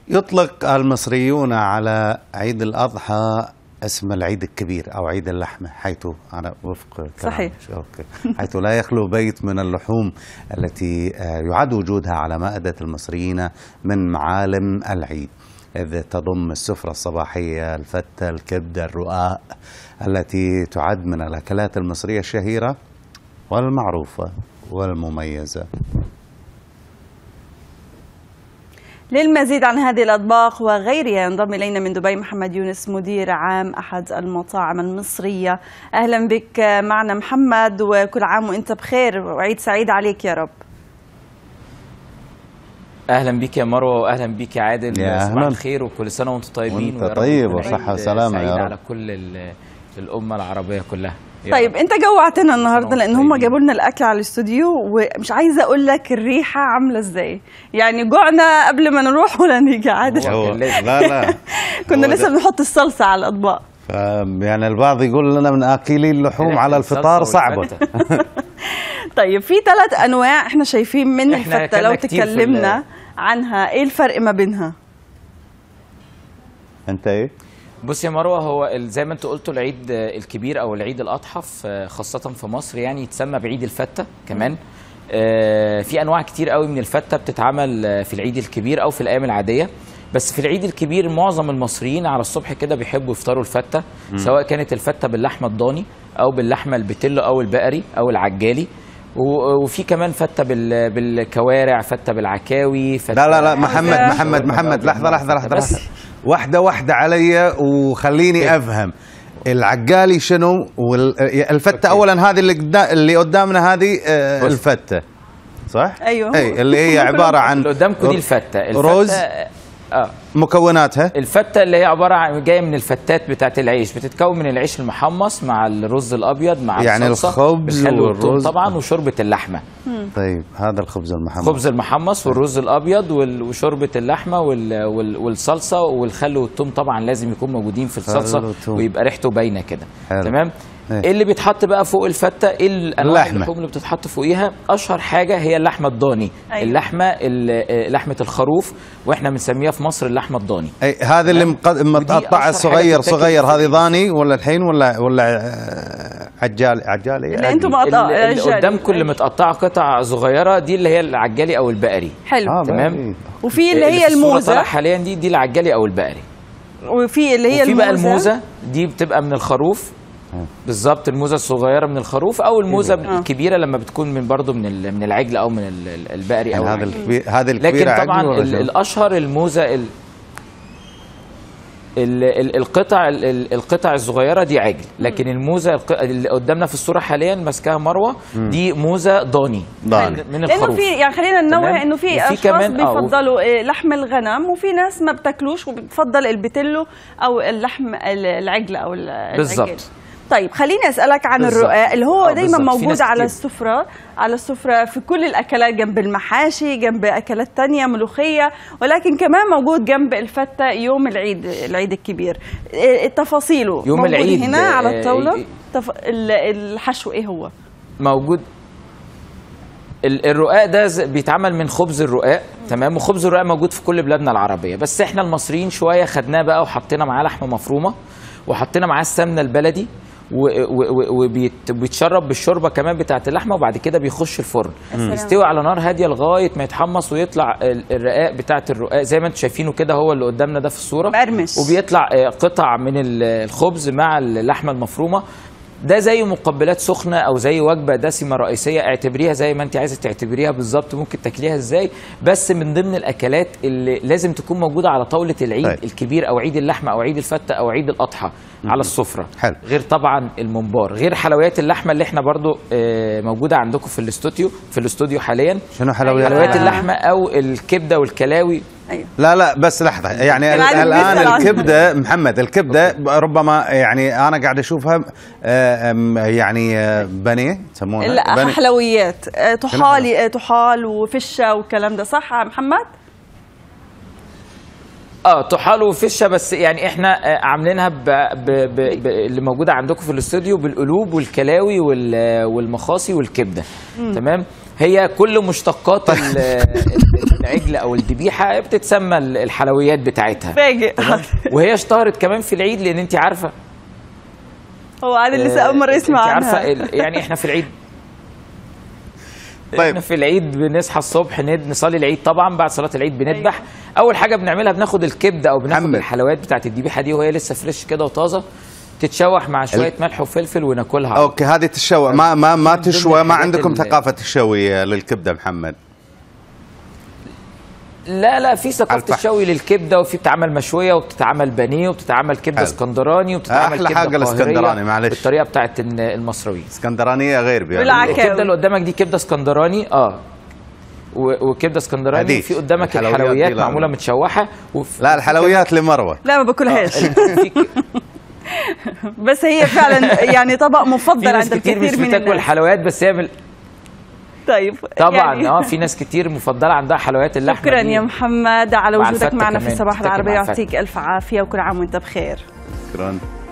يطلق المصريون على عيد الأضحى اسم العيد الكبير أو عيد اللحمة حيث أنا وفق كلام صحيح. أوكي. حيث لا يخلو بيت من اللحوم التي آه، يعد وجودها على مائدة المصريين من معالم العيد إذ تضم السفرة الصباحية الفتة الكبدة الرقاق التي تعد من الأكلات المصرية الشهيرة والمعروفة والمميزة للمزيد عن هذه الأطباق وغيرها ينضم إلينا من دبي محمد يونس مدير عام أحد المطاعم المصرية أهلا بك معنا محمد وكل عام وأنت بخير وعيد سعيد عليك يا رب اهلا بيك يا مروه واهلا بيك يا عادل يا صباح أهلاً. الخير وكل سنه وانتم طيبين وأنت ويا رب طيب يكون وصحة عيد وسلامة يا سعيد رب. على كل ال- الامه العربيه كلها يا طيب رب. انت جوعتنا النهارده سنة لان هم طيبين. جابوا لنا الاكل على الاستوديو ومش عايزه اقول لك الريحه عامله ازاي يعني جوعنا قبل ما نروح ولا نيجي عادل هو هو كان لازم. لا لا كنا هو لسه ده. بنحط الصلصه على الاطباق ف- يعني البعض يقول لنا من اكلي اللحوم ريحة على الفطار الصلصة صعبه والفتة. طيب في ثلاث انواع احنا شايفين من إحنا الفته لو أكلنا كتير في تكلمنا ال- عنها ايه الفرق ما بينها انت ايه؟ بص يا مروه هو ال- زي ما انت قلتوا العيد الكبير او العيد الاضحى في- خاصه في مصر يعني يتسمى بعيد الفته كمان آه، في انواع كتير قوي من الفته بتتعمل آه، في العيد الكبير او في الايام العاديه بس في العيد الكبير معظم المصريين على الصبح كده بيحبوا يفطروا الفته سواء كانت الفته باللحمه الضاني او باللحمه البتلو او البقري او العجالي و- وفي كمان فته بال- بالكوارع فته بالعكاوي فته لا لا لا محمد عايزة- محمد محمد لحظه لحظه لحظه بس. لحظه واحده واحده علي وخليني افهم العقالي شنو والفته اولا هذه اللي قدا- اللي قدامنا هذه آه، بص. الفته صح؟ أيوه. اي اللي هي عباره عن اللي قدامكم دي الفته الفته رز اه مكوناتها الفته اللي هي عباره عن جايه من الفتات بتاعه العيش بتتكون من العيش المحمص مع الرز الابيض مع يعني الصلصه الخبز بالخل والثوم والرز. طبعا وشوربه اللحمه طيب هذا الخبز المحمر خبز المحمص والرز الابيض وال- وشوربه اللحمه وال- وال- والصلصه والخل والثوم طبعا لازم يكون موجودين في الصلصه والثوم. ويبقى ريحته باينه كده حلو. تمام إيه. ايه اللي بيتحط بقى فوق الفته ايه الانواع اللحمة. اللحوم اللي بتتحط فوقيها اشهر حاجه هي اللحمه الضاني أيوة. اللحمه ال- لحمه الخروف واحنا بنسميها في مصر اللحمه الضاني اي هذا اللي مقد- متقطع أشهر صغير حاجة بتتاكل صغير في هذه ضاني ولا الحين ولا ولا آه، عجال عجالي اللي انتم مقطع اللي اللي رجالي. قدامكم اللي متقطعه قطع صغيره دي اللي هي العجالي او البقري حلو آه، تمام. بقى. وفي اللي هي في الصورة طالعة الموزه حاليا دي دي العجالي او البقري وفي اللي هي وفي الموزه بقى الموزه دي بتبقى من الخروف بالظبط الموزه الصغيره من الخروف او الموزه آه. الكبيره لما بتكون من برضو من ال- من العجل او من ال- ال- البقري او يعني هذا العجل. الكبير هذا الكبير لكن طبعا عقل ولا ال- شو؟ الاشهر الموزه ال ال- ال- القطع ال- ال- القطع الصغيره دي عجل لكن الموزه الق- اللي قدامنا في الصوره حاليا ماسكاها مروه دي موزه ضاني ضاني. من لانه الخروف في يعني خلينا ننوه تمام؟ انه في وفي اشخاص كمان- آه، وفي- بيفضلوا آه، لحم الغنم وفي ناس ما بتاكلوش وبتفضل البتلو او اللحم ال- العجل او ال- العجل بالظبط. طيب خليني اسالك عن بالظبط. الرقاق اللي هو آه، دايما بالظبط. في موجود ناس على كتير. السفره على السفره في كل الاكلات جنب المحاشي جنب اكلات تانية ملوخيه ولكن كمان موجود جنب الفته يوم العيد العيد الكبير آه، تفاصيله يوم موجود العيد، هنا على آه، الطاوله آه، تف... ال- الحشو ايه هو موجود ال- الرقاق ده ز- بيتعمل من خبز الرقاق تمام وخبز الرقاق موجود في كل بلادنا العربيه بس احنا المصريين شويه خدناه بقى وحطينا معاه لحمه مفرومه وحطينا معاه السمنه البلدي وبيتشرب بالشوربه كمان بتاعه اللحمه وبعد كده بيخش الفرن سلام. يستوي على نار هاديه لغايه ما يتحمص ويطلع ال- الرقاق بتاعه الرقاق زي ما انتم شايفينه كده هو اللي قدامنا ده في الصوره مقرمش. وبيطلع آه، قطع من ال- الخبز مع اللحمه المفرومه ده زي مقبلات سخنه او زي وجبه دسمه رئيسيه اعتبريها زي ما انت عايزه تعتبريها بالظبط ممكن تاكليها ازاي بس من ضمن الاكلات اللي لازم تكون موجوده على طاوله العيد طيب. الكبير او عيد اللحمه او عيد الفته او عيد الاضحى على السفره حلو. غير طبعا الممبار غير حلويات اللحمه اللي احنا برضو آه، موجوده عندكم في الاستوديو في الاستوديو حاليا شنو حلويات حلويات آه. اللحمه او الكبده والكلاوي ايوه لا لا بس لحظة يعني كان عادل الآن بيسأل عن- الكبدة محمد الكبدة ربما يعني أنا قاعد أشوفها آه، أم، يعني آه، بني يسمونها لا بني. حلويات آه، طحال آه، طحال وفشه والكلام ده صح يا محمد؟ اه طحال وفشه بس يعني احنا آه، عاملينها ب... ب... ب... ب... اللي موجوده عندكم في الاستوديو بالقلوب والكلاوي وال... والمخاصي والكبده تمام هي كل مشتقات ال... ال- العجل او الذبيحه بتتسمى ال- الحلويات بتاعتها فاجئ تمام؟ وهي اشتهرت كمان في العيد لان انت عارفه هو هذا اللي اول مره آه، يسمع انت عارفه عنها ال- يعني احنا في العيد طيب. احنا في العيد بنصحى الصبح ند- نصلي العيد طبعا بعد صلاه العيد بنذبح اول حاجه بنعملها بناخد الكبده او بناخد محمد. الحلويات بتاعت الذبيحه دي وهي لسه فريش كده وطازه تتشوح مع شويه ملح وفلفل وناكلها على اوكي هذه تشوى ما ما ما من ضمن تشوى ما الحاجات عندكم ال- ثقافه الشوي للكبده محمد لا لا في ثقافه الفحم. الشوي للكبده وفي بتتعمل مشويه وبتتعمل بانيه وبتتعمل كبده حلو. اسكندراني وبتتعمل أحلى كبده حاجة قاهرية الاسكندراني، معلش. بالطريقه بتاعت ال- المصريين اسكندرانيه غير بيها بالعكس. الكبده اللي قدامك دي كبده اسكندراني اه و- وكبده اسكندراني هديك. وفي قدامك الحلويات الحلويات دي لا. معموله متشوحه وفي لا الحلويات لمروه لا ما باكلهاش في ك- بس هي فعلا يعني طبق في مفضل ناس عند كتير مش الكثير من بتاكل الناس حلويات بس هي بال- طيب طبعا يعني اه في ناس كتير مفضله عندها حلويات اللحمه شكرا دي. يا محمد على مع وجودك الفتة معنا في كمان. الصباح تفتكر العربي مع الفتة. يعطيك الف عافيه وكل عام وانت بخير شكرا